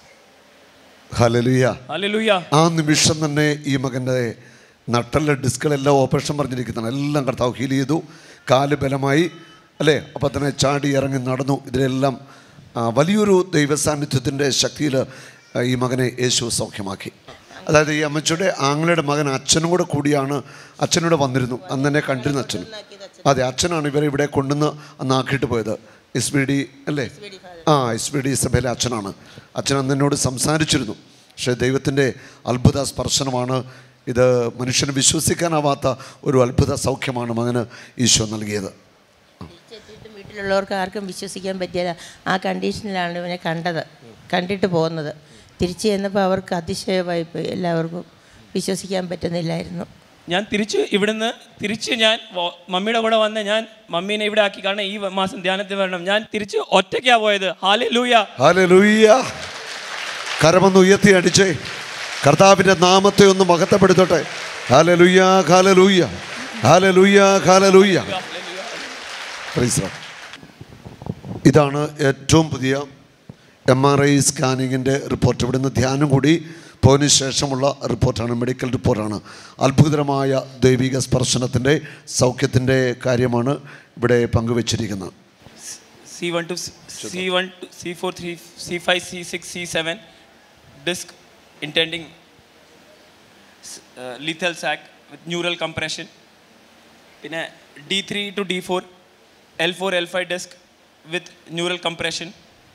ഹലലുയ അല്ലെ ആ നിമിഷം തന്നെ ഈ മകൻ്റെ നട്ടലിലെ ഡിസ്കുകളെല്ലാം ഓപ്പറേഷൻ പറഞ്ഞിരിക്കുന്നതാണ് എല്ലാം കർത്താവ് ഹീൽ ചെയ്തു കാല് ബലമായി അല്ലേ അപ്പം തന്നെ ചാടി ഇറങ്ങി നടന്നു ഇതിലെല്ലാം ആ, വലിയൊരു ദൈവസാന്നിധ്യത്തിൻ്റെ ശക്തിയിൽ ആ, ഈ മകനെ യേശു സൗഖ്യമാക്കി അതായത് ഈ അമ്മച്ചിയുടെ ആങ്ങളുടെ മകൻ അച്ഛനും കൂടെ കൂടിയാണ് അച്ഛനൂടെ വന്നിരുന്നു അന്ന് തന്നെ കണ്ടിരുന്ന അച്ഛൻ അതെ അച്ഛനാണ് ഇവരെ ഇവിടെ കൊണ്ടുവന്ന് അന്ന് ആക്കിയിട്ട് പോയത് എസ് ബി ഡി അല്ലേ ആ എസ് ബി ഡി സഭയിലെ അച്ഛനാണ് അച്ഛൻ അന്ന് എന്നോട് സംസാരിച്ചിരുന്നു പക്ഷേ ദൈവത്തിൻ്റെ അത്ഭുത സ്പർശനമാണ് ഇത് മനുഷ്യന് വിശ്വസിക്കാനാവാത്ത ഒരു അത്ഭുത സൗഖ്യമാണ് മകന് ഈശോ നൽകിയത് തിരിച്ചെത്തിയിട്ടും വീട്ടിലുള്ളവർക്ക് ആർക്കും വിശ്വസിക്കാൻ പറ്റിയ ആ കണ്ടീഷനിലാണ് ഇവനെ കണ്ടത് കണ്ടിട്ട് പോകുന്നത് തിരിച്ചു ചെന്നപ്പോൾ അവർക്ക് അതിശയമായി പോയി എല്ലാവർക്കും വിശ്വസിക്കാൻ പറ്റുന്നില്ലായിരുന്നു ഞാൻ തിരിച്ച് ഇവിടുന്ന് തിരിച്ച് ഞാൻ വ- മമ്മിയുടെ കൂടെ വന്ന് ഞാൻ മമ്മീനെ ഇവിടെ ആക്കി കാരണം ഈ മാസം ധ്യാനത്തിൽ വരണം ഞാൻ തിരിച്ച് ഒറ്റയ്ക്കാ പോയത് ഹാലെ ലൂയ ഹാലലൂയ്യ കരമൊന്ന് ഉയർത്തി അടിച്ചേ കർത്താവിൻ്റെ നാമത്തെ ഒന്ന് മഹത്വപ്പെടുത്തട്ടെ hallelujah hallelujah hallelujah hallelujah Praise the Lord. ഇതാണ് ഏറ്റവും പുതിയ എം ആർ ഐ സ്കാനിങ്ങിൻ്റെ റിപ്പോർട്ട് ഇവിടുന്ന് ധ്യാനം കൂടി പോയതിനു ശേഷമുള്ള റിപ്പോർട്ടാണ് മെഡിക്കൽ റിപ്പോർട്ടാണ് അത്ഭുതകരമായ ദൈവിക സ്പർശനത്തിൻ്റെ സൗഖ്യത്തിൻ്റെ കാര്യമാണ് ഇവിടെ പങ്കുവച്ചിരിക്കുന്നത് C one to C one to C four three C five C six C seven disc intending s- uh, lethal sac with neural compression പിന്നെ D three two D four L four L five disc with neural compression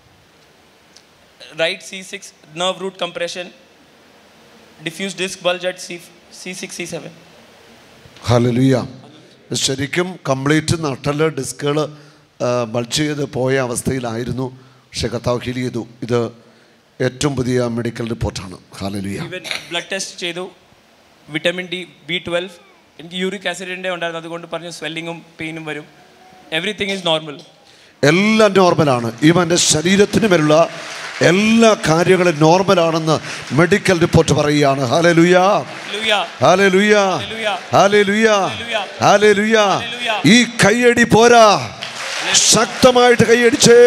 right C six nerve root compression diffuse disc bulge at C C six C seven hallelujah ശരിക്കും complete നട്ടല് ഡിസ്കുകൾ bulge ചെയ്ത് പോയ അവസ്ഥയിലായിരുന്നു പക്ഷേ കർത്താവ് heal ചെയ്തു ഇത് ഏറ്റവും പുതിയ മെഡിക്കൽ റിപ്പോർട്ടാണ് ഹാലലുയ ഈവൻ ബ്ലഡ് ടെസ്റ്റ് ചെയ്തു വിറ്റമിൻ ഡി ബി ട്വൽവ് എനിക്ക് യൂറിക് ആസിഡിൻ്റെ ഉണ്ടായിരുന്നു അതുകൊണ്ട് പറഞ്ഞു സ്വെല്ലിങ്ങും പെയിനും വരും എവറിത്തിങ് ഈസ് നോർമൽ എല്ലാം നോർമലാണ് ഇവൻ്റെ ശരീരത്തിന് മേലുള്ള എല്ലാ കാര്യങ്ങളും നോർമലാണെന്ന് മെഡിക്കൽ റിപ്പോർട്ട് പറയുകയാണ് ഹാലലുയ ലൂയ ഹാലലുയ Hallelujah. ഹാലലുയ Hallelujah. ഹാലലുയ Hallelujah. ഈ കൈയടി പോരാ ശക്തമായിട്ട് കൈയടിച്ചേ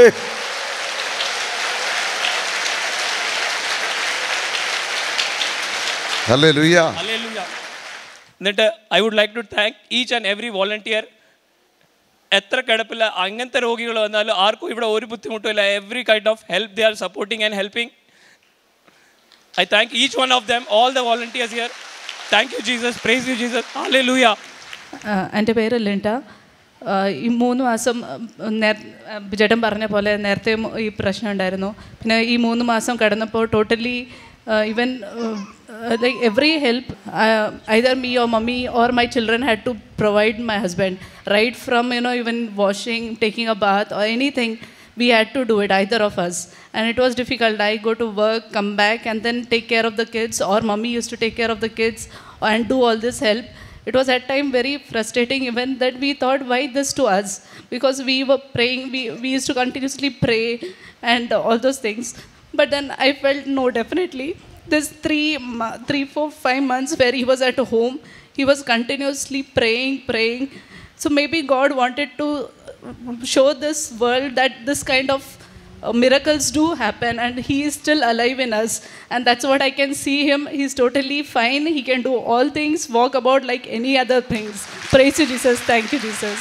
ഹല്ലേലൂയ Hallelujah. എന്നിട്ട് I would like to thank each and every volunteer എത്ര കിടപ്പില്ല അങ്ങനത്തെ രോഗികൾ വന്നാലും ആർക്കും ഇവിടെ ഒരു ബുദ്ധിമുട്ടും ഇല്ല every kind of help they are supporting and helping I thank each one of them all the volunteers here thank you Jesus praise you Jesus hallelujah ആ, എൻ്റെ പേര് ലിൻഡ ആ, ഈ മൂന്ന് മാസം ഉം, നേർ ചേട്ടൻ പറഞ്ഞ പോലെ നേരത്തെ ഈ പ്രശ്നം ഉണ്ടായിരുന്നു പിന്നെ ഈ മൂന്ന് മാസം കടന്നപ്പോൾ totally even like every help either me or mummy or my children had to provide my husband right from you know even washing taking a bath or anything we had to do it either of us and it was difficult i go to work come back and then take care of the kids or mummy used to take care of the kids and do all this help it was at time very frustrating even that we thought why this to us because we were praying we, we used to continuously pray and all those things but then i felt no definitely this three mo- three four five months where he was at home he was continuously praying praying so maybe god wanted to show this world that this kind of uh, miracles do happen and he is still alive in us and that's what i can see him he's totally fine he can do all things walk about like any other things praise you jesus thank you jesus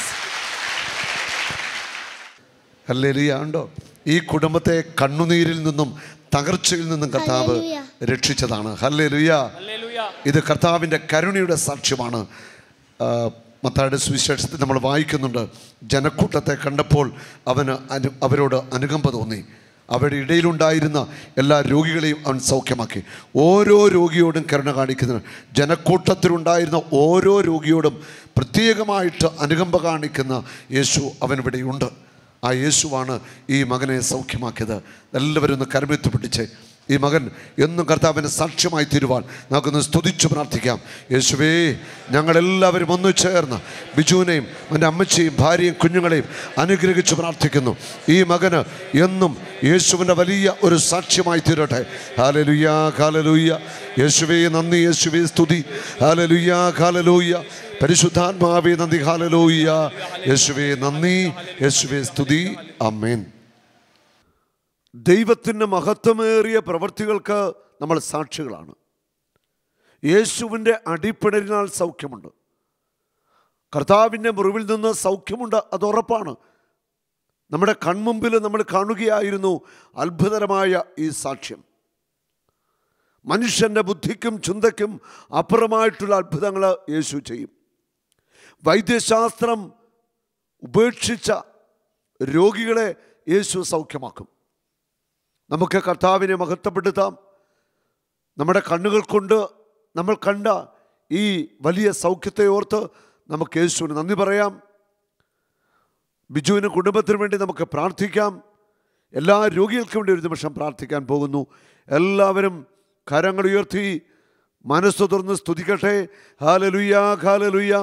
hallelujah ഉണ്ടോ ഈ കുടുംബത്തെ കണ്ണുനീരിൽ നിന്നും തകർച്ചയിൽ നിന്നും കർത്താവ് രക്ഷിച്ചതാണ് hallelujah ഇത് കർത്താവിൻ്റെ കരുണയുടെ സാക്ഷ്യമാണ് ആ, മത്തായുടെ സുവിശേഷത്തിൽ നമ്മൾ വായിക്കുന്നുണ്ട് ജനക്കൂട്ടത്തെ കണ്ടപ്പോൾ അവന് അനു അവരോട് അനുകമ്പ തോന്നി അവരുടെ ഇടയിലുണ്ടായിരുന്ന എല്ലാ രോഗികളെയും അവൻ സൗഖ്യമാക്കി ഓരോ രോഗിയോടും കരുണ കാണിക്കുന്നതിന് ജനക്കൂട്ടത്തിലുണ്ടായിരുന്ന ഓരോ രോഗിയോടും പ്രത്യേകമായിട്ട് അനുകമ്പ കാണിക്കുന്ന യേശു അവനിവിടെയുണ്ട് ആ യേശുവാണ് ഈ മകനെ സൗഖ്യമാക്കിയത് എല്ലാവരും ഒന്ന് കരമെത്തി പിടിച്ച് ഈ മകൻ എന്നും കർത്താവിന് സാക്ഷ്യമായി തീരുവാൻ നമുക്കൊന്ന് സ്തുതിച്ചു പ്രാർത്ഥിക്കാം യേശുവേ ഞങ്ങളെല്ലാവരും ഒന്നു ചേർന്ന് ബിജുവിനെയും എൻ്റെ അമ്മച്ചിയും ഭാര്യയും കുഞ്ഞുങ്ങളെയും അനുഗ്രഹിച്ച് പ്രാർത്ഥിക്കുന്നു ഈ മകന് എന്നും യേശുവിൻ്റെ വലിയ ഒരു സാക്ഷ്യമായി തീരട്ടെ ഹാലലുയ്യ ഹാലലൂയ്യ യേശുവേ നന്ദി യേശുവേ സ്തുതി ഹാലലുയ്യ ഹാലലൂയ്യ പരിശുദ്ധാത്മാവേ നന്ദി ഹാലലൂയ്യ യേശുവേ നന്ദി യേശുവേ സ്തുതി അമ്മേൻ ദൈവത്തിൻ്റെ മഹത്വമേറിയ പ്രവൃത്തികൾക്ക് നമ്മൾ സാക്ഷികളാണ് യേശുവിൻ്റെ അടിപ്പിടലിനാൽ സൗഖ്യമുണ്ട് കർത്താവിൻ്റെ മുറിവിൽ നിന്ന് സൗഖ്യമുണ്ട് അത് ഉറപ്പാണ് നമ്മുടെ കൺമുമ്പിൽ നമ്മൾ കാണുകയായിരുന്നു അത്ഭുതകരമായ ഈ സാക്ഷ്യം മനുഷ്യൻ്റെ ബുദ്ധിക്കും ചിന്തയ്ക്കും അപ്പുറമായിട്ടുള്ള അത്ഭുതങ്ങൾ യേശു ചെയ്യും വൈദ്യശാസ്ത്രം ഉപേക്ഷിച്ച രോഗികളെ യേശു സൗഖ്യമാക്കും നമുക്ക് കർത്താവിനെ മഹത്വപ്പെടുത്താം നമ്മുടെ കണ്ണുകൾ കൊണ്ട് നമ്മൾ കണ്ട ഈ വലിയ സൗഖ്യത്തെ ഓർത്ത് നമുക്ക് യേശുവിന് നന്ദി പറയാം ബിജുവിന് കുടുംബത്തിന് വേണ്ടി നമുക്ക് പ്രാർത്ഥിക്കാം എല്ലാ രോഗികൾക്കും വേണ്ടി ഒരു നിമിഷം പ്രാർത്ഥിക്കാൻ പോകുന്നു എല്ലാവരും കരങ്ങൾ ഉയർത്തി മനസ്സ് തുറന്ന് സ്തുതിക്കട്ടെ ഹാലലുയ്യ ഹാലലുയ്യ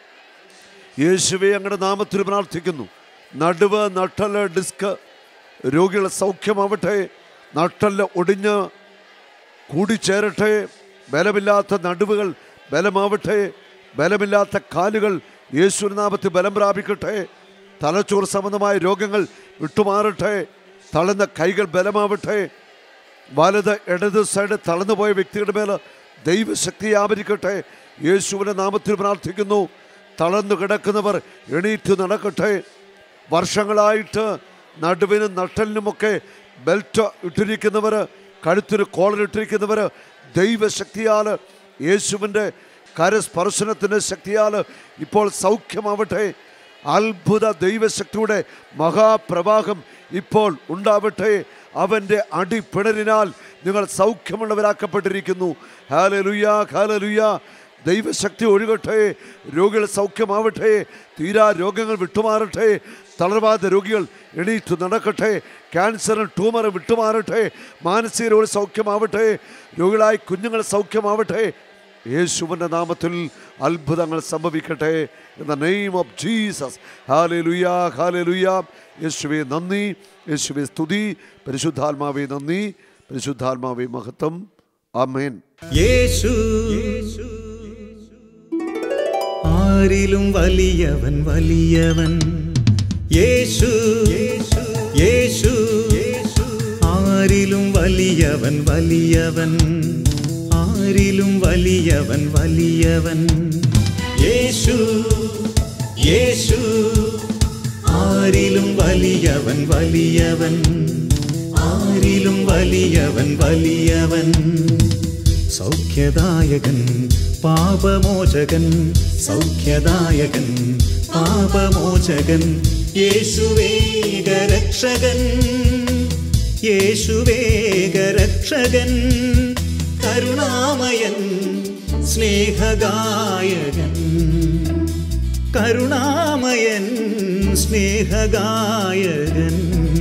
യേശുവെ അങ്ങയുടെ നാമത്തിൽ പ്രാർത്ഥിക്കുന്നു നടുവ് നട്ടല് ഡിസ്ക് രോഗികളെ സൗഖ്യമാവട്ടെ നട്ടല് ഒടിഞ്ഞ് കൂടിച്ചേരട്ടെ ബലമില്ലാത്ത നടുവുകൾ ബലമാവട്ടെ ബലമില്ലാത്ത കാലുകൾ യേശുവിൻ നാമത്തിൽ ബലം പ്രാപിക്കട്ടെ തലച്ചോറ് സംബന്ധമായ രോഗങ്ങൾ വിട്ടുമാറട്ടെ തളർന്ന കൈകൾ ബലമാവട്ടെ വലത് ഇടത് സൈഡ് തളർന്നുപോയ വ്യക്തികളുടെ മേൽ ദൈവശക്തി ആവരിക്കട്ടെ യേശുവിൻ്റെ നാമത്തിൽ പ്രാർത്ഥിക്കുന്നു തളർന്നു കിടക്കുന്നവർ എണീറ്റ് നടക്കട്ടെ വർഷങ്ങളായിട്ട് നടുവിനും നട്ടലിനുമൊക്കെ ബെൽറ്റ് ഇട്ടിരിക്കുന്നവർ കഴുത്തിന് കോളർ ഇട്ടിരിക്കുന്നവർ ദൈവശക്തിയാൽ യേശുവിൻ്റെ കരസ്പർശനത്തിൻ്റെ ശക്തിയാൽ ഇപ്പോൾ സൗഖ്യമാവട്ടെ അത്ഭുത ദൈവശക്തിയുടെ മഹാപ്രവാഹം ഇപ്പോൾ ഉണ്ടാവട്ടെ അവൻ്റെ അടിപ്പിണരിനാൽ നിങ്ങൾ സൗഖ്യമുള്ളവരാക്കപ്പെട്ടിരിക്കുന്നു ഹാലലുയ്യ ഹാലലുയ്യ ദൈവശക്തി ഒഴുകട്ടെ രോഗികൾ സൗഖ്യമാവട്ടെ തീരാ രോഗങ്ങൾ വിട്ടുമാറട്ടെ തളർവാദ രോഗികൾ എണീറ്റ് നടക്കട്ടെ ക്യാൻസറും ട്യൂമറും വിട്ടുമാറട്ടെ മാനസിക രോഗി സൗഖ്യമാവട്ടെ രോഗികളായി കുഞ്ഞുങ്ങൾ സൗഖ്യമാവട്ടെ യേശുവിൻ്റെ നാമത്തിൽ അത്ഭുതങ്ങൾ സംഭവിക്കട്ടെ in the name of Jesus hallelujah hallelujah യേശുവെ നന്ദി യേശുവെ സ്തുതി പരിശുദ്ധാത്മാവെ നന്ദി പരിശുദ്ധാത്മാവെ മഹത്വം ആമേൻ യേശു ആരിലും വലിയവൻ വലിയവൻ യേശു യേശു ആരിലും വലിയവൻ വലിയവൻ ആരിലും വലിയവൻ വലിയവൻ യേശു യേശു ആരിലും വലിയവൻ വലിയവൻ ആരിലും വലിയവൻ വലിയവൻ സൗഖ്യദായകൻ പാപമോചകൻ സൗഖ്യദായകൻ പാപമോചകൻ യേശുവേഗരക്ഷകൻ യേശുവേഗരക്ഷകൻ കരുണാമയൻ സ്നേഹഗായകൻ കരുണാമയൻ സ്നേഹഗായകൻ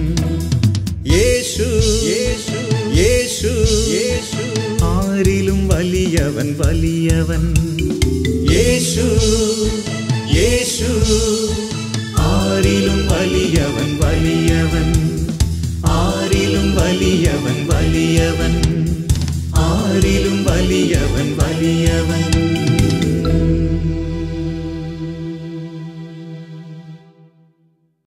യേശു യേശു യേശു യേശു ആരിലും വലിയവൻ വലിയവൻ യേശു യേശു ആരിലും വലിയവൻ വലിയവൻ ആരിലും വലിയവൻ വലിയവൻ ആരിലും വലിയവൻ വലിയവൻ